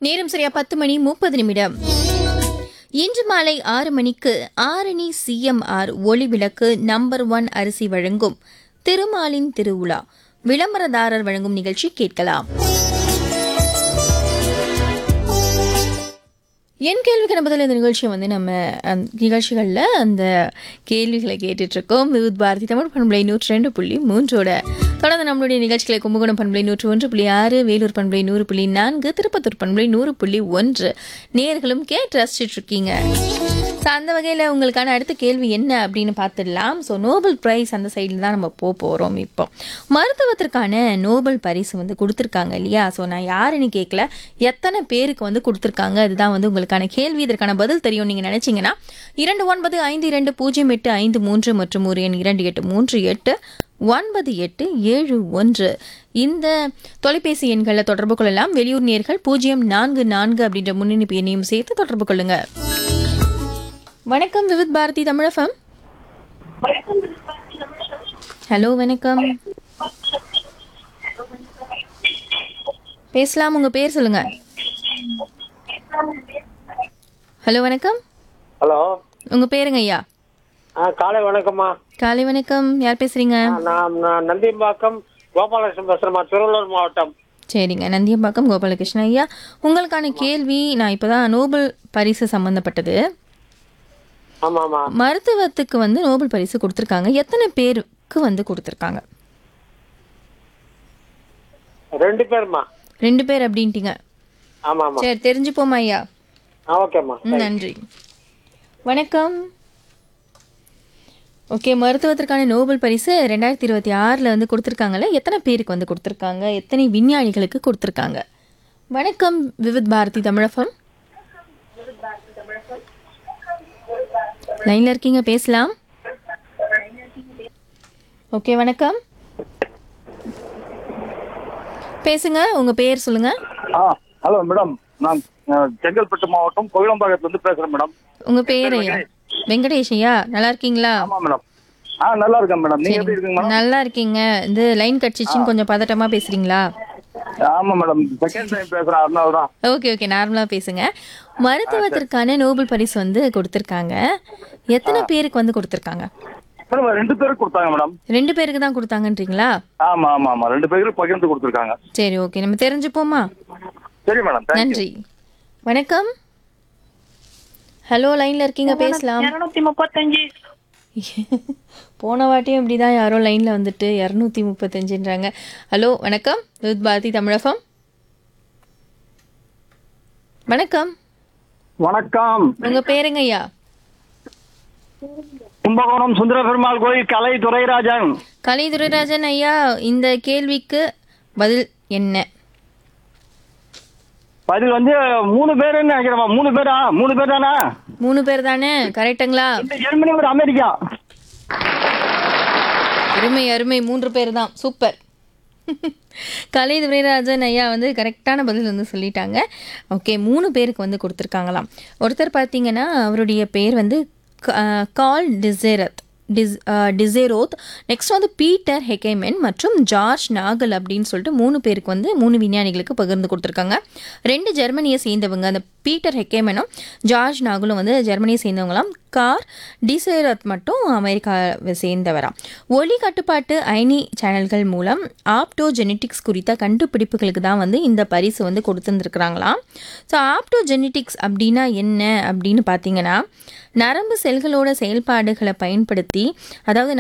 நேரம் சரியா பத்து மணி முப்பது நிமிடம் இன்று மாலை ஆறு மணிக்கு ஆரணி சிஎம்ஆர் ஒளிவிளக்கு நம்பர் ஒன் அரிசி வழங்கும் திருமாலின் திருவிழா விளம்பரதாரர் வழங்கும் நிகழ்ச்சி கேட்கலாம் என் கேள்விக்கான பதில் இந்த நிகழ்ச்சியை வந்து நம்ம அந்த நிகழ்ச்சிகளில் அந்த கேள்விகளை கேட்டுட்டு இருக்கோம் விவித் பாரதி தமிழ் பண்பலை நூற்றி ரெண்டு புள்ளி மூன்றோட தொடர்ந்து நம்மளுடைய நிகழ்ச்சிகளை கும்பகோணம் பண்பலை நூற்று ஒன்று புள்ளி ஆறு வேலூர் பண்பலை நூறு புள்ளி நான்கு திருப்பத்தூர் பண்பலை நூறு புள்ளி ஒன்று நேர்களும் கேட்டு ரசிச்சிட்டு இருக்கீங்க ஸோ அந்த வகையில் உங்களுக்கான அடுத்த கேள்வி என்ன அப்படின்னு பார்த்துடலாம் ஸோ நோபல் பிரைஸ் அந்த சைடில் தான் நம்ம போக போகிறோம் இப்போ மருத்துவத்திற்கான நோபல் பரிசு வந்து கொடுத்துருக்காங்க இல்லையா ஸோ நான் யாருன்னு கேட்கல எத்தனை பேருக்கு வந்து கொடுத்துருக்காங்க அதுதான் வந்து உங்களுக்கான கேள்வி இதற்கான பதில் தெரியும் நீங்கள் நினச்சிங்கன்னா இரண்டு ஒன்பது ஐந்து இரண்டு பூஜ்ஜியம் எட்டு ஐந்து மூன்று மற்றும் ஒரு எண் இரண்டு எட்டு மூன்று எட்டு ஒன்பது எட்டு ஏழு ஒன்று இந்த தொலைபேசி எண்களில் தொடர்பு கொள்ளலாம் வெளியூர் நேர்கள் பூஜ்ஜியம் நான்கு நான்கு அப்படின்ற முன்னணிப்பு எண்ணையும் சேர்த்து தொடர்பு கொள்ளுங்க வணக்கம் விவித் பாரதி தமிழகம் ஹலோ வணக்கம் பேசலாம் உங்க பேர் சொல்லுங்க ஹலோ வணக்கம் ஹலோ உங்க பேருங்க ஐயா ஆ காலை வணக்கம்மா காலை வணக்கம் யார் பேசுறீங்க ஆ, நான் நான் நந்திம்பாக்கம் கோபாலகிருஷ்ணன் பேசுறேம்மா திருவள்ளூர் மாவட்டம் சரிங்க நந்தியம்பாக்கம் கோபாலகிருஷ்ணன் ஐயா உங்களுக்கான கேள்வி நான் இப்போதான் நோபல் பரிசு சம்பந்தப்பட்டது ஆமாம்மா மருத்துவத்துக்கு வந்து நோபல் பரிசு கொடுத்துருக்காங்க எத்தனை பேருக்கு வந்து கொடுத்துருக்காங்க ரெண்டு பேருமா ரெண்டு பேர் அப்படின்ட்டீங்க ஆமாம்மா சரி தெரிஞ்சுப்போமா ஐயா ஆ ஓகேம்மா ம், நன்றி வணக்கம் ஓகே மருத்துவத்திற்கான நோபல் பரிசு ரெண்டாயிரத்தி இருபத்தி ஆறில் வந்து கொடுத்துருக்காங்கல்ல எத்தனை பேருக்கு வந்து கொடுத்துருக்காங்க எத்தனை விஞ்ஞானிகளுக்கு கொடுத்துருக்காங்க வணக்கம் விவித் பாரதி தமிழகம் லைனில் இருக்கீங்க பேசலாம் ஓகே வணக்கம் பேசுங்க உங்கள் பேர் சொல்லுங்கள் ஆ ஹலோ மேடம் நான் அஹ், செங்கல்பட்டு மாவட்டம் கோயிலம்பாக்கத்துல இருந்து பேசுறேன் மேடம் உங்கள் பேர் ஐயா வெங்கடேஷ் ஐயா நல்லா இருக்கீங்களா ஆமா மேடம் ஆ நல்லா இருக்கேன் மேடம் நீங்க எப்படி இருக்கீங்க மேடம் நல்லா இருக்கீங்க இந்த லைன் கட்சிச்சின்னு கொஞ்சம் பதட்டமா பேசுறீங்களா ஆமா மேடம் செகண்ட் டைம் பேசுறேன் அதனால தான் ஓகே ஓகே நார்மலா பேசுங்க மருத்துவத்திற்கான நோபல் பரிசு வந்து கொடுத்துருக்காங்க எத்தனை பேருக்கு வந்து கொடுத்துருக்காங்க மேடம் ரெண்டு பேருக்கு கொடுத்தாங்க மேடம் ரெண்டு பேருக்கு தான் கொடுத்தாங்கன்றீங்களா ஆமா ஆமா ஆமா ரெண்டு பேருக்கு பகிர்ந்து கொடுத்துருக்காங்க சரி ஓகே நம்ம தெரிஞ்சுப்போமா சரி மேடம் தேங்க்யூ நன்றி வணக்கம் ஹலோ லைன்ல இருக்கீங்க பேசலாம் இருநூத்தி முப்பத்தஞ்சு போன வாட்டியும் இப்படிதான் யாரோ லைன்ல வந்துட்டு இரநூத்தி முப்பத்தஞ்சுன்றாங்க ஹலோ வணக்கம் வித் பாரதி தமிழகம் வணக்கம் வணக்கம் உங்க பேருங்க ஐயா கும்பகோணம் சுந்தர பெருமாள் கோயில் கலை துரைராஜன் கலை துரைராஜன் ஐயா இந்த கேள்விக்கு பதில் என்ன பதில் வந்து மூணு பேருன்னு நினைக்கிறேன் மூணு பேரா மூணு பேர் தானே மூணு பேர் தானே கரெக்டுங்களா இந்த ஜெர்மனி ஒரு அமெரிக்கா அருமை அருமை மூன்று பேர் தான் சூப்பர் கலை துரைராஜன் ஐயா வந்து கரெக்டான பதில் வந்து சொல்லிட்டாங்க ஓகே மூணு பேருக்கு வந்து கொடுத்துருக்காங்களாம் ஒருத்தர் பார்த்தீங்கன்னா அவருடைய பேர் வந்து கா- கால் டிசேரத் டிஸ் டிசேரோத் நெக்ஸ்ட் வந்து பீட்டர் ஹெகேமென் மற்றும் ஜார்ஜ் நாகல் அப்படின்னு சொல்லிட்டு மூணு பேருக்கு வந்து மூணு விஞ்ஞானிகளுக்கு பகிர்ந்து கொடுத்துருக்காங்க ரெண்டு ஜெர்மனியை சேர்ந்தவங்க அந்த பீட்டர் ஹெக்கேமனும் ஜார்ஜ் நாகலும் வந்து ஜெர்மனியை சேர்ந்தவங்களாம் கார் டிசேரத் மட்டும் அமெரிக்காவை சேர்ந்தவராம் ஒளி கட்டுப்பாட்டு அயனி சேனல்கள் மூலம் ஆப்டோ ஜெனட்டிக்ஸ் குறித்த கண்டுபிடிப்புகளுக்கு தான் வந்து இந்த பரிசு வந்து கொடுத்துருந்துருக்குறாங்களாம் ஸோ ஆப்டோ ஜெனட்டிக்ஸ் அப்படின்னா என்ன அப்படின்னு பார்த்தீங்கன்னா நரம்பு செல்களோட செயல்பாடுகளை பயன்படுத்தி அதாவது